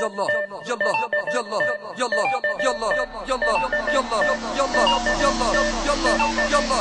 يلا يلا يلا يلا يلا يلا يلا يلا يلا يلا يلا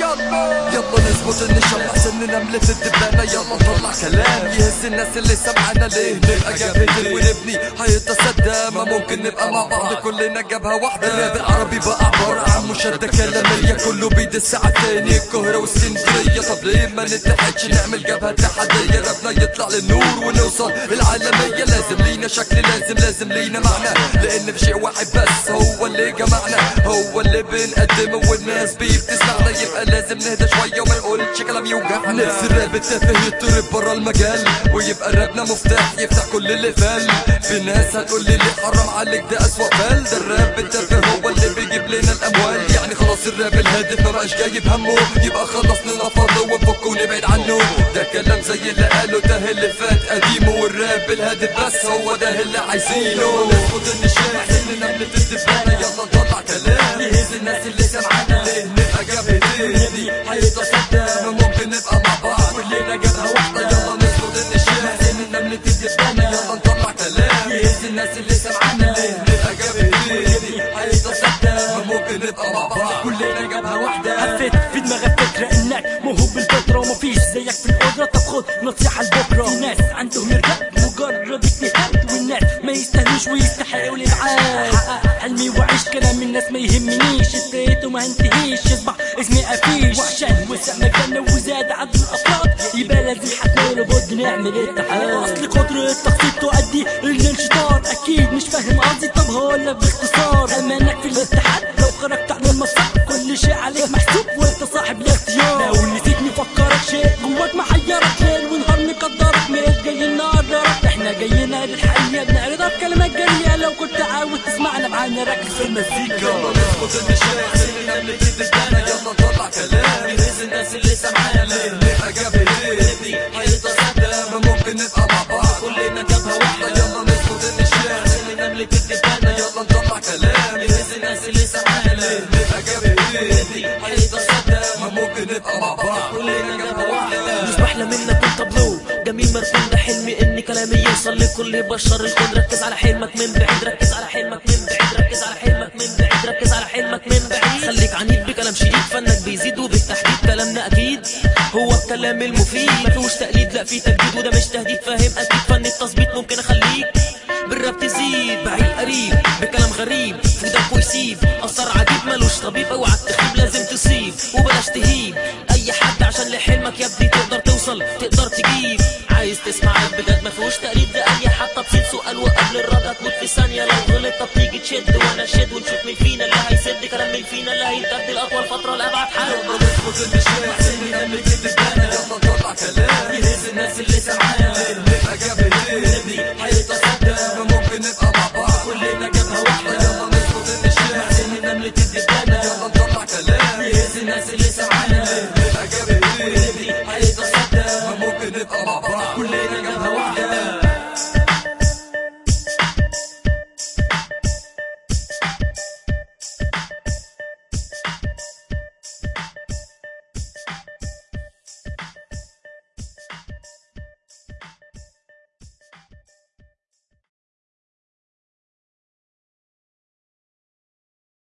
يلا يلا نظبط النشام احسن نملة الدبانة يلا نطلع كلام يهز الناس اللي سمعنا ليه نبقى جبهتين ونبني حيطة سدة ما ممكن نبقى مع بعض كلنا جبهة واحدة الراب العربي بقى عبارة عن مشادة كلامية كله بيدس على التاني القاهرة واسكندرية طب ليه ما نتحدش نعمل جبهة اتحادية رابنا يطلع للنور ونوصل العالمية لازم لينا شكل لازم لازم لينا معنى لان في شيء واحد بس هو اللي جمعنا هو اللي بنقدمه والناس بيه بتسمعنا يبقى لازم نهدى شوية وما نقولش كلام يوجعنا نفس الراب التافه يضرب برا المجال ويبقى رابنا مفتاح يفتح كل اللي فال في ناس هتقول لي ليه حرام عليك ده اسوأ فال ده الراب التافه هو اللي بيجيب لنا الاموال يعني خلاص الراب الهادف ما بقاش جايب همه يبقى خلص ننفضه ونفكه ونبعد عنه ده كلام زي اللي قاله ده اللي فات قديمه والراب الهادف بس هو ده اللي عايزينه نظبط النشاط اننا بنتدبنا يلا نطلع كلام يهز الناس اللي سمعانا ليه نبقى جبهتين دي حيطة سدة ممكن نبقى مع بعض كلنا جبهة واحدة يلا نظبط النشاط اننا بنتدبنا يلا نطلع كلام يهز الناس اللي سمعانا ليه نبقى جبهتين دي حيطة سدة ممكن نبقى مع بعض كلنا جبهة واحدة حفيت في دماغك فكرة انك موهوب بالفطرة ومفيش زيك في القدرة طب خد نصيحة لبكرة في ناس عندهم يرجع مجرد اجتهاد والناس ما يستاهلوش ويستحقوا الابعاد حقق حلمي وعيش كلام الناس ما يهمنيش ابتديت وما انتهيش يصبح اسمي افيش وعشان وسع مكاننا وزاد عدد الافراد يبقى لازم حتى لابد نعمل اتحاد اصل قدرة التخطيط تؤدي للانشطار اكيد مش فاهم قصدي طب هقولك باختصار امانك في الاتحاد لو خرجت عن المسار كل شيء عليك محسوب وانت صاحب الاختيار لو نسيت نفكرك شيء جواك محيرك ليل ونهار مقدرك مش جاي النهار نارك احنا جايين للحقيقة بنعرضها بكلمات جريئة لو كنت عاوز تسمعنا معانا ركز في المزيكا يلا نظبط النشاط اننا بنتدبنا يلا نطلع كلام يهز الناس اللي سمعانا ليه نبقى جبهتين دي حيطة سدة ما ممكن نبقى مع بعض كلنا جبهة واحدة يلا نظبط النشاط اننا بنتدبنا يلا نطلع كلام يهز الناس اللي سمعانا ليه نبقى جبهتين دي حيطة سدة ما ممكن نبقى مع بعض كلنا جبهة واحدة مش بحلم منك انت بلو جميل مرسوم ده حلمي ان كلامي يوصل لكل بشر الكون ركز على حلمك من بعيد ركز على حلمك من بعيد ركز على حلمك من بعيد ركز على حلمك من بعيد خليك عنيد بكلام شديد فنك بيزيد وبالتحديد كلامنا اكيد هو الكلام المفيد ما فيهوش تقليد لا فيه تجديد وده مش تهديد فاهم اكيد فن التظبيط ممكن اخليك بالراب تزيد بعيد قريب بكلام غريب فودك ويسيب اثر عجيب ملوش طبيب اوعى تخيب لازم تصيب وبلاش تهيب اي حد عشان لحلمك يا ابني تقدر توصل تقدر تجيب عايز تسمع راب بجد ما فيهوش تقليد ده اي حد تبسيط سؤال وقبل الرد هتموت في ثانيه لو غلط طب تيجي تشد وانا اشد ونشوف مين فينا اللي هيسد كلام مين فينا اللي هيتجدد اطول فتره لابعد حد يلا نظبط النشاط اننا بنتدبنا